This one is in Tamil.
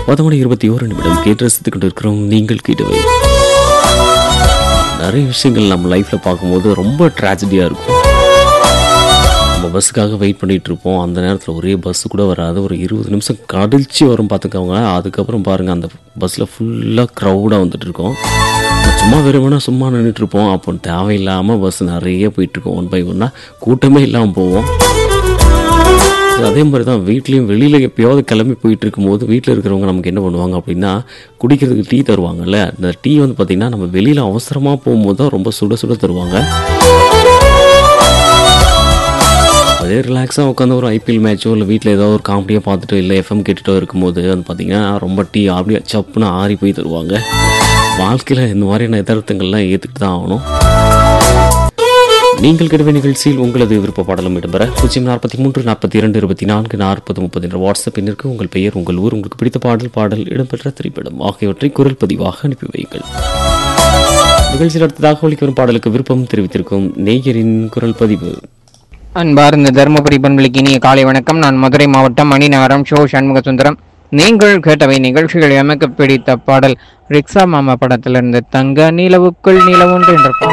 பத்து மணி இருபத்தி ஓரு நிமிடம் கேட்டு ரசித்துக் கொண்டிருக்கிறோம் நீங்கள் கேட்டவை நிறைய விஷயங்கள் நம்ம லைஃப்ல பார்க்கும்போது ரொம்ப ட்ராஜடியாக இருக்கும் நம்ம பஸ்ஸுக்காக வெயிட் பண்ணிட்டு இருப்போம் அந்த நேரத்தில் ஒரே பஸ் கூட வராது ஒரு இருபது நிமிஷம் கழிச்சு வரும் பார்த்துக்கோங்க அதுக்கப்புறம் பாருங்க அந்த பஸ்ஸில் ஃபுல்லாக க்ரௌடாக வந்துட்டு இருக்கோம் சும்மா வெறுமனா சும்மா நின்றுட்டு இருப்போம் அப்போ தேவையில்லாமல் பஸ் நிறைய போயிட்டு இருக்கோம் ஒன் பை ஒன்னா கூட்டமே இல்லாமல் போவோம் அதே மாதிரி தான் வீட்லேயும் வெளியில் எப்பயாவது கிளம்பி போயிட்டு இருக்கும்போது வீட்டில் இருக்கிறவங்க நமக்கு என்ன பண்ணுவாங்க அப்படின்னா குடிக்கிறதுக்கு டீ தருவாங்கல்ல அந்த டீ வந்து பார்த்திங்கன்னா நம்ம வெளியில் அவசரமாக போகும்போது தான் ரொம்ப சுட சுட தருவாங்க அதே ரிலாக்ஸாக உட்காந்து ஒரு ஐபிஎல் மேட்ச்சோ இல்லை வீட்டில் ஏதோ ஒரு காமெடியாக பார்த்துட்டு இல்லை எஃப்எம் கேட்டுட்டோ இருக்கும்போது வந்து பார்த்திங்கன்னா ரொம்ப டீ அப்படியே சப்புன்னு ஆறி போய் தருவாங்க வாழ்க்கையில் இந்த மாதிரியான எதார்த்தங்கள்லாம் ஏற்றுக்கிட்டு தான் ஆகணும் நீங்கள் கிடைவே நிகழ்ச்சியில் உங்களது விருப்ப பாடலும் இடம்பெற பூஜ்ஜியம் நாற்பத்தி மூன்று நாற்பத்தி இரண்டு இருபத்தி நான்கு நாற்பது முப்பது என்ற வாட்ஸ்அப் எண்ணிற்கு உங்கள் பெயர் உங்கள் ஊர் உங்களுக்கு பிடித்த பாடல் பாடல் இடம்பெற்ற திரைப்படம் ஆகியவற்றை குரல் பதிவாக அனுப்பி வையுங்கள் நிகழ்ச்சியில் அடுத்ததாக ஒலிக்கு வரும் பாடலுக்கு விருப்பம் தெரிவித்திருக்கும் நேயரின் குரல் பதிவு அன்பார்ந்த தருமபுரி பண்பலிக்கு இனிய காலை வணக்கம் நான் மதுரை மாவட்டம் மணிநகரம் ஷோ சண்முக சுந்தரம் நீங்கள் கேட்டவை நிகழ்ச்சிகள் எமக்கு பிடித்த பாடல் ரிக்ஷா மாமா படத்திலிருந்து தங்க நிலவுக்குள் நிலவுண்டு என்ற பாடல்